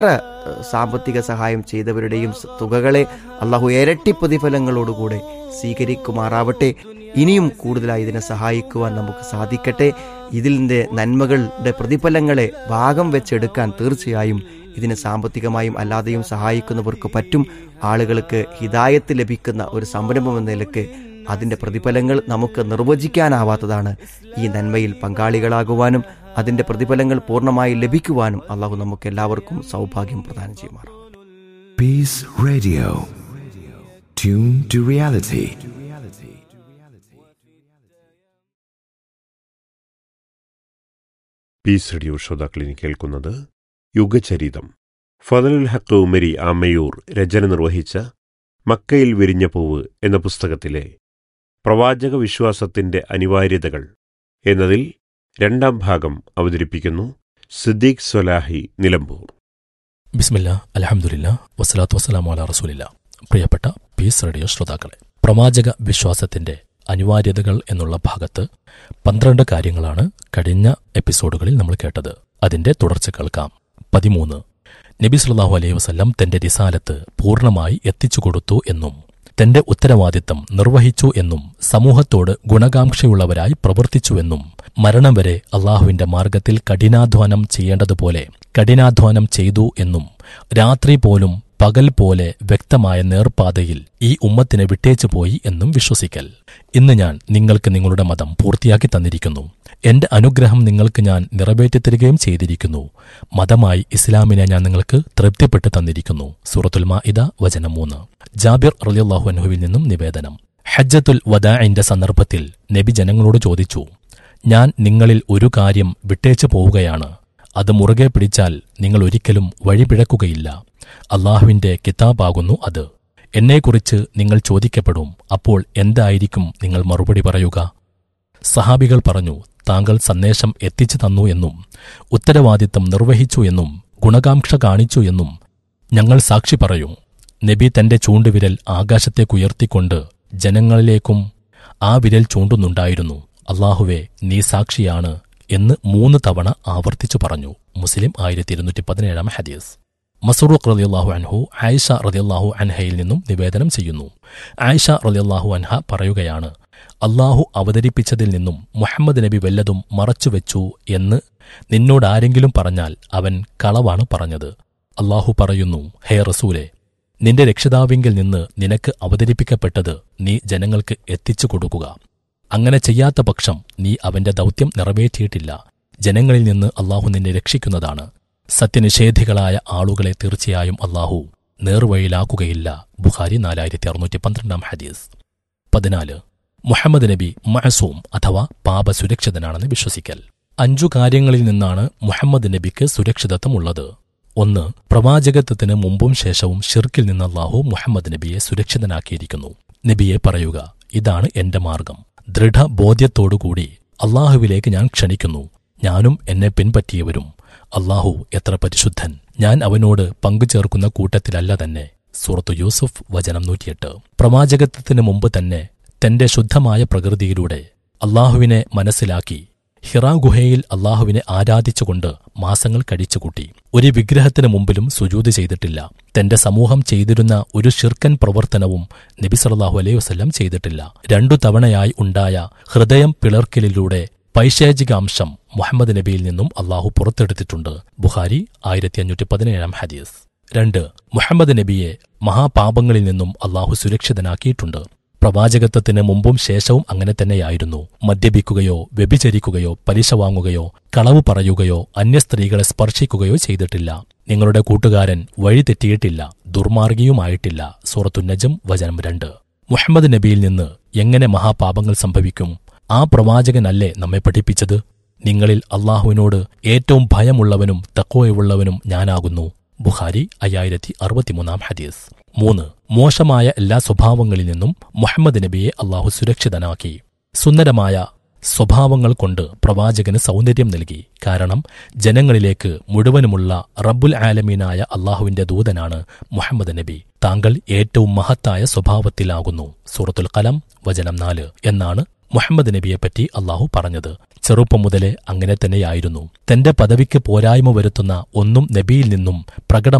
സാമ്പത്തിക സഹായം ചെയ്തവരുടെയും സ- തുകകളെ അള്ളാഹു ഇരട്ടി പ്രതിഫലങ്ങളോടുകൂടെ സ്വീകരിക്കുമാറാവട്ടെ ഇനിയും കൂടുതലായി ഇതിനെ സഹായിക്കുവാൻ നമുക്ക് സാധിക്കട്ടെ ഇതിൻ്റെ നന്മകളുടെ പ്രതിഫലങ്ങളെ ഭാഗം വെച്ചെടുക്കാൻ തീർച്ചയായും ഇതിനെ സാമ്പത്തികമായും അല്ലാതെയും സഹായിക്കുന്നവർക്ക് പറ്റും ആളുകൾക്ക് ഹിതായത്ത് ലഭിക്കുന്ന ഒരു സംരംഭം എന്ന നിലക്ക് അതിൻ്റെ പ്രതിഫലങ്ങൾ നമുക്ക് നിർവചിക്കാനാവാത്തതാണ് ഈ നന്മയിൽ പങ്കാളികളാകുവാനും അതിൻ്റെ പ്രതിഫലങ്ങൾ പൂർണ്ണമായി ലഭിക്കുവാനും അള്ളാഹു നമുക്ക് എല്ലാവർക്കും സൗഭാഗ്യം പ്രദാനം ചെയ്യുമാറാം Peace Radio. Tune to reality. Peace radio ശ്രോതാക്കളിനി കേൾക്കുന്നത് യുഗചരിതം ഫതലുൽ ഹക്ക് ഉമരി ആമയൂർ രചന നിർവഹിച്ച മക്കയിൽ വിരിഞ്ഞ പൂവ് എന്ന പുസ്തകത്തിലെ പ്രവാചക വിശ്വാസത്തിന്റെ അനിവാര്യതകൾ എന്നതിൽ രണ്ടാം ഭാഗം അവതരിപ്പിക്കുന്നു സിദ്ദീഖ് സ്വലാഹി നിലമ്പൂർ ബിസ്മില്ല അലഹമുല്ല വസ്സലാത്തു വസ്സലാമു അല റസൂലില്ല പ്രിയപ്പെട്ട പീസ് റേഡിയോ ശ്രോതാക്കളെ പ്രവാചക വിശ്വാസത്തിന്റെ അനിവാര്യതകൾ എന്നുള്ള ഭാഗത്ത് പന്ത്രണ്ട് കാര്യങ്ങളാണ് കഴിഞ്ഞ എപ്പിസോഡുകളിൽ നമ്മൾ കേട്ടത് അതിന്റെ തുടർച്ച കേൾക്കാം പതിമൂന്ന് നബി സല്ലല്ലാഹു അലൈഹി വസല്ലം തന്റെ റിസാലത്ത് പൂർണ്ണമായി എത്തിച്ചു കൊടുത്തു എന്നും തന്റെ ഉത്തരവാദിത്തം നിർവഹിച്ചു എന്നും സമൂഹത്തോട് ഗുണകാംക്ഷയുള്ളവരായി പ്രവർത്തിച്ചുവെന്നും മരണം വരെ അള്ളാഹുവിന്റെ മാർഗത്തിൽ കഠിനാധ്വാനം ചെയ്യേണ്ടതുപോലെ കഠിനാധ്വാനം ചെയ്തു എന്നും രാത്രി പോലും പകൽ പോലെ വ്യക്തമായ നേർപാതയിൽ ഈ ഉമ്മത്തിനെ വിട്ടേച്ചു പോയി എന്നും വിശ്വസിക്കൽ ഇന്ന് ഞാൻ നിങ്ങൾക്ക് നിങ്ങളുടെ മതം പൂർത്തിയാക്കി തന്നിരിക്കുന്നു എന്റെ അനുഗ്രഹം നിങ്ങൾക്ക് ഞാൻ നിറവേറ്റിത്തരികയും ചെയ്തിരിക്കുന്നു മതമായി ഇസ്ലാമിനെ ഞാൻ നിങ്ങൾക്ക് തൃപ്തിപ്പെട്ട് തന്നിരിക്കുന്നു സൂറത്തുൽ മാഇദ വചനം മൂന്ന് ജാബിർ റളിയല്ലാഹു അൻഹുവിൽ നിന്നും നിവേദനം ഹജ്ജത്തുൽ വദാഇന്റെ സന്ദർഭത്തിൽ നബി ജനങ്ങളോട് ചോദിച്ചു ഞാൻ നിങ്ങളിൽ ഒരു കാര്യം വിട്ടേച്ചു പോവുകയാണ് അത് മുറുകെ പിടിച്ചാൽ നിങ്ങൾ ഒരിക്കലും വഴിപിഴക്കുകയില്ല അള്ളാഹുവിന്റെ കിതാബാകുന്നു അത് എന്നെക്കുറിച്ച് നിങ്ങൾ ചോദിക്കപ്പെടും അപ്പോൾ എന്തായിരിക്കും നിങ്ങൾ മറുപടി പറയുക സഹാബികൾ പറഞ്ഞു താങ്കൾ സന്ദേശം എത്തിച്ചു തന്നു എന്നും ഉത്തരവാദിത്തം നിർവഹിച്ചു എന്നും ഗുണകാംക്ഷ കാണിച്ചു എന്നും ഞങ്ങൾ സാക്ഷി പറയും നബി തന്റെ ചൂണ്ടുവിരൽ ആകാശത്തേക്കുയർത്തിക്കൊണ്ട് ജനങ്ങളിലേക്കും ആ വിരൽ ചൂണ്ടുന്നുണ്ടായിരുന്നു അള്ളാഹുവെ നീ സാക്ഷിയാണ് എന്ന് മൂന്ന് തവണ ആവർത്തിച്ചു പറഞ്ഞു മുസ്ലിം ആയിരത്തി ഇരുന്നൂറ്റി പതിനേഴാം ഹദീസ് മസറൂഖ് റളിയല്ലാഹു അൻഹു ആയിഷ റളിയല്ലാഹു അൻഹയിൽ നിന്നും നിവേദനം ചെയ്യുന്നു ആയിഷ റളിയല്ലാഹു അൻഹ പറയുകയാണ് അള്ളാഹു അവതരിപ്പിച്ചതിൽ നിന്നും മുഹമ്മദ് നബി വല്ലതും മറച്ചുവെച്ചു എന്ന് നിന്നോടാരെങ്കിലും പറഞ്ഞാൽ അവൻ കളവാണ് പറഞ്ഞത് അള്ളാഹു പറയുന്നു ഹേ റസൂലെ നിന്റെ രക്ഷിതാവിങ്കിൽ നിന്ന് നിനക്ക് അവതരിപ്പിക്കപ്പെട്ടത് നീ ജനങ്ങൾക്ക് എത്തിച്ചു കൊടുക്കുക അങ്ങനെ ചെയ്യാത്ത പക്ഷം നീ അവന്റെ ദൗത്യം നിറവേറ്റിയിട്ടില്ല ജനങ്ങളിൽ നിന്ന് അള്ളാഹു നിന്നെ രക്ഷിക്കുന്നതാണ് സത്യനിഷേധികളായ ആളുകളെ തീർച്ചയായും അള്ളാഹു നേർവഴിയിലാക്കുകയില്ല ബുഖാരി നാലായിരത്തി അറുന്നൂറ്റി പന്ത്രണ്ടാം ഹദീസ് പതിനാല് മുഹമ്മദ് നബി മഅസൂം അഥവാ പാപസുരക്ഷിതനാണെന്ന് വിശ്വസിക്കൽ അഞ്ചു കാര്യങ്ങളിൽ നിന്നാണ് മുഹമ്മദ് നബിക്ക് സുരക്ഷിതത്വമുള്ളത് ഒന്ന് പ്രവാചകത്വത്തിന് മുമ്പും ശേഷവും ഷിർക്കിൽ നിന്ന് അള്ളാഹു മുഹമ്മദ് നബിയെ സുരക്ഷിതനാക്കിയിരിക്കുന്നു നബിയെ പറയുക ഇതാണ് എന്റെ മാർഗം ദൃഢബോധ്യത്തോടുകൂടി അള്ളാഹുവിലേക്ക് ഞാൻ ക്ഷണിക്കുന്നു ഞാനും എന്നെ പിൻപറ്റിയവരും അള്ളാഹു എത്ര പരിശുദ്ധൻ ഞാൻ അവനോട് പങ്കുചേർക്കുന്ന കൂട്ടത്തിലല്ല തന്നെ സൂറത്തു യൂസുഫ് വചനം നൂറ്റിയെട്ട് പ്രവാചകത്വത്തിന് മുമ്പ് തന്നെ തന്റെ ശുദ്ധമായ പ്രകൃതിയിലൂടെ അള്ളാഹുവിനെ മനസ്സിലാക്കി ഹിറാ ഗുഹയിൽ അള്ളാഹുവിനെ ആരാധിച്ചുകൊണ്ട് മാസങ്ങൾ കഴിച്ചുകൂട്ടി ഒരു വിഗ്രഹത്തിന് മുമ്പിലും സുജൂത് ചെയ്തിട്ടില്ല തന്റെ സമൂഹം ചെയ്തിരുന്ന ഒരു ഷിർക്കൻ പ്രവർത്തനവും നബി സല്ലല്ലാഹു അലൈഹി വസല്ലം ചെയ്തിട്ടില്ല രണ്ടു തവണയായി ഉണ്ടായ ഹൃദയം പിളർക്കലിലൂടെ പൈശാചിക അംശം മുഹമ്മദ് നബിയിൽ നിന്നും അള്ളാഹു പുറത്തെടുത്തിട്ടുണ്ട് ബുഖാരി ആയിരത്തി അഞ്ഞൂറ്റി പതിനേഴാം ഹദീസ് രണ്ട് മുഹമ്മദ് നബിയെ മഹാപാപങ്ങളിൽ നിന്നും അള്ളാഹു സുരക്ഷിതനാക്കിയിട്ടുണ്ട് പ്രവാചകത്വത്തിന് മുമ്പും ശേഷവും അങ്ങനെ തന്നെയായിരുന്നു മദ്യപിക്കുകയോ വ്യഭിചരിക്കുകയോ പലിശ വാങ്ങുകയോ കളവ് പറയുകയോ അന്യസ്ത്രീകളെ സ്പർശിക്കുകയോ ചെയ്തിട്ടില്ല നിങ്ങളുടെ കൂട്ടുകാരൻ വഴിതെറ്റിയിട്ടില്ല ദുർമാർഗിയുമായിട്ടില്ല സൂറത്തുന്നജം വചനം രണ്ട് മുഹമ്മദ് നബിയിൽ നിന്ന് എങ്ങനെ മഹാപാപങ്ങൾ സംഭവിക്കും ആ പ്രവാചകനല്ലേ നമ്മെ പഠിപ്പിച്ചത് നിങ്ങളിൽ അള്ളാഹുവിനോട് ഏറ്റവും ഭയമുള്ളവനും തക്കോയുള്ളവനും ഞാനാകുന്നു ബുഖാരി അയ്യായിരത്തി അറുപത്തിമൂന്നാം ഹദീസ് മൂന്ന് മോശമായ എല്ലാ സ്വഭാവങ്ങളിൽ നിന്നും മുഹമ്മദ് നബിയെ അള്ളാഹു സുരക്ഷിതനാക്കി സുന്ദരമായ സ്വഭാവങ്ങൾ കൊണ്ട് പ്രവാചകന് സൗന്ദര്യം നൽകി കാരണം ജനങ്ങളിലേക്ക് മുഴുവനുമുള്ള റബ്ബുൽ ആലമീനായ അള്ളാഹുവിന്റെ ദൂതനാണ് മുഹമ്മദ് നബി താങ്കൾ ഏറ്റവും മഹത്തായ സ്വഭാവത്തിലാകുന്നു സൂറത്തുൽ കലം വചനം നാല് എന്നാണ് മുഹമ്മദ് നബിയെപ്പറ്റി അള്ളാഹു പറഞ്ഞത് ചെറുപ്പം മുതലേ അങ്ങനെ തന്നെയായിരുന്നു തന്റെ പദവിക്ക് പോരായ്മ വരുത്തുന്ന ഒന്നും നബിയിൽ നിന്നും പ്രകട